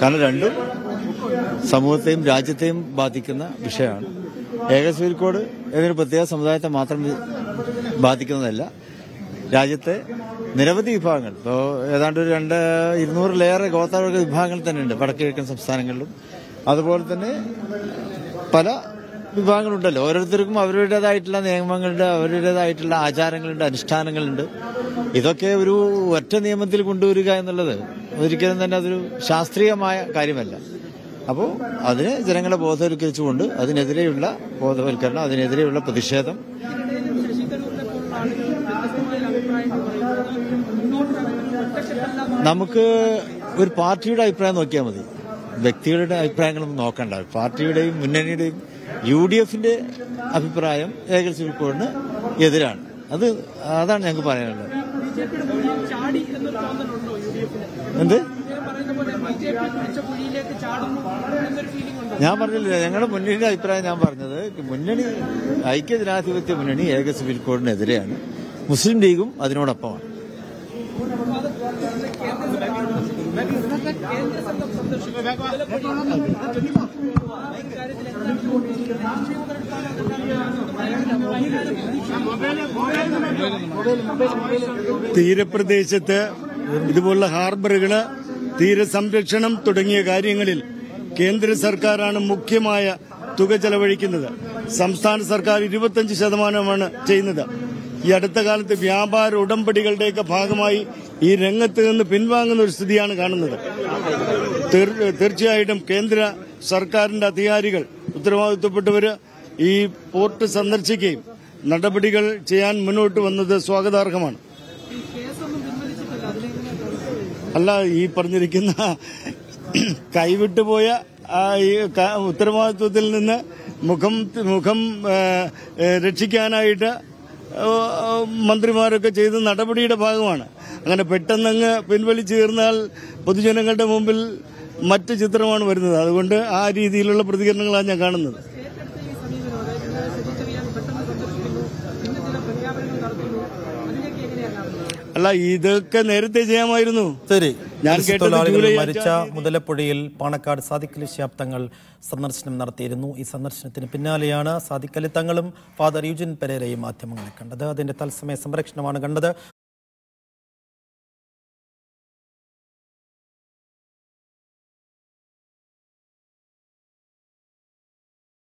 കാരണം രണ്ടും സമൂഹത്തെയും രാജ്യത്തെയും ബാധിക്കുന്ന വിഷയമാണ് ഏക സിവിൽ കോഡ് ഏതൊരു പ്രത്യേക സമുദായത്തെ മാത്രം ബാധിക്കുന്നതല്ല രാജ്യത്തെ നിരവധി വിഭാഗങ്ങൾ ഇപ്പോൾ ഏതാണ്ട് ഒരു രണ്ട് ഇരുന്നൂറിലേറെ ഗോത്രവർഗ വിഭാഗങ്ങൾ തന്നെ ഉണ്ട് വടക്ക് കിഴക്കൻ സംസ്ഥാനങ്ങളിലും അതുപോലെ തന്നെ പല വിഭാഗങ്ങളുണ്ടല്ലോ ഓരോരുത്തർക്കും അവരുടേതായിട്ടുള്ള നിയമങ്ങളുണ്ട് അവരുടേതായിട്ടുള്ള ആചാരങ്ങളുണ്ട് അനുഷ്ഠാനങ്ങളുണ്ട് ഇതൊക്കെ ഒരു ഒറ്റ നിയമത്തിൽ കൊണ്ടുവരിക എന്നുള്ളത് ഒരിക്കലും തന്നെ അതൊരു ശാസ്ത്രീയമായ കാര്യമല്ല അപ്പോൾ അതിന് ജനങ്ങളെ ബോധവൽക്കരിച്ചുകൊണ്ട് അതിനെതിരെയുള്ള ബോധവൽക്കരണം അതിനെതിരെയുള്ള പ്രതിഷേധം നമുക്ക് ഒരു പാർട്ടിയുടെ അഭിപ്രായം നോക്കിയാൽ മതി വ്യക്തികളുടെ അഭിപ്രായങ്ങളൊന്നും നോക്കണ്ട പാർട്ടിയുടെയും മുന്നണിയുടെയും യു ഡി എഫിന്റെ അഭിപ്രായം ഏകൽ സിവിൽ കോഡിന് എതിരാണ് അത് അതാണ് ഞങ്ങൾക്ക് പറയാനുള്ളത് ബിജെപിയുടെ മുന്നിൽ ചാടി എന്നൊരു തോന്നലുണ്ടോ യു ഡി എഫിന് എന്ത് ഇദ്ദേഹം പറയുന്ന പോലെ ബി ജെ പി പിടിച്ച കുഴിയിലേക്ക് ചാടുന്നു എന്നൊരു ഫീലിംഗ് ഉണ്ടോ ഞാൻ പറഞ്ഞില്ല ഞങ്ങളുടെ മുന്നണിയുടെ അഭിപ്രായം ഞാൻ പറഞ്ഞത് മുന്നണി ഐക്യ ജനാധിപത്യ മുന്നണി ഏക സിവിൽ കോഡിനെതിരെയാണ് മുസ്ലിം ലീഗും അതിനോടൊപ്പമാണ് കേന്ദ്ര സംഘം സന്ദർശിക്കും ഇക്കാര്യത്തിൽ എന്താണ് തീരപ്രദേശത്ത് ഇതുപോലുള്ള ഹാർബറുകള് തീരസംരക്ഷണം തുടങ്ങിയ കാര്യങ്ങളിൽ കേന്ദ്ര സർക്കാരാണ് മുഖ്യമായ തുക ചെലവഴിക്കുന്നത് സംസ്ഥാന സർക്കാർ ഇരുപത്തഞ്ച് ശതമാനമാണ് ചെയ്യുന്നത് ഈ അടുത്ത കാലത്ത് വ്യാപാര ഉടമ്പടികളുടെയൊക്കെ ഭാഗമായി ഈ രംഗത്ത് നിന്ന് പിൻവാങ്ങുന്ന ഒരു സ്ഥിതിയാണ് കാണുന്നത് തീർ- തീർച്ചയായിട്ടും കേന്ദ്ര സർക്കാരിന്റെ അധികാരികൾ ഉത്തരവാദിത്വപ്പെട്ടവര് ഈ പോർട്ട് സന്ദർശിക്കുകയും നടപടികൾ ചെയ്യാൻ മുന്നോട്ട് വന്നത് സ്വാഗതാർഹമാണ് ഈ കേസൊന്നും പിൻവലിച്ചിട്ടില്ല അതിലെങ്ങനെ അല്ല ഈ പറഞ്ഞിരിക്കുന്ന കൈവിട്ടുപോയ ആ ഈ ക- ഉത്തരവാദിത്വത്തിൽ നിന്ന് മുഖം മുഖം ഏ, ഏ, രക്ഷിക്കാനായിട്ട് ഏ, മന്ത്രിമാരൊക്കെ ചെയ്ത നടപടിയുടെ ഭാഗമാണ് അങ്ങനെ പെട്ടെന്നങ്ങ് പിൻവലിച്ചു തീർന്നാൽ പൊതുജനങ്ങളുടെ മുമ്പിൽ മറ്റ് ചിത്രമാണ് വരുന്നത് അതുകൊണ്ട് ആ രീതിയിലുള്ള പ്രതികരണങ്ങളാണ് ഞാൻ കാണുന്നത് ഏറ്റെടുത്ത ഈ സമീപനം അതായത് ഇന്നലെ സജി ചെറിയാൻ പെട്ടെന്ന് സന്ദർശിക്കുന്നു ഇന്ന് ചില പ്രഖ്യാപനങ്ങൾ നടത്തുന്നു അതിലേക്ക് എങ്ങനെയാണ് കാണുന്നത് അല്ല ഇതൊക്കെ നേരത്തെ ചെയ്യാമായിരുന്നു ശരി ഞാൻ മത്സ്യ കേട്ടത് തൊഴിലാളികൾ ജൂലൈ മരിച്ച അഞ്ചാം തീയതി. മുതലപ്പുഴയിൽ പാണക്കാട് സാദിഖലി ശിഹാബ് തങ്ങൾ സന്ദർശനം നടത്തിയിരുന്നു ഈ സന്ദർശനത്തിന് പിന്നാലെയാണ് സാദിഖലി തങ്ങളും ഫാദർ യുജിൻ പെരേരയും മാധ്യമങ്ങളെ കണ്ടത് അതിന്റെ തത്സമയ സംരക്ഷണമാണ് കണ്ടത്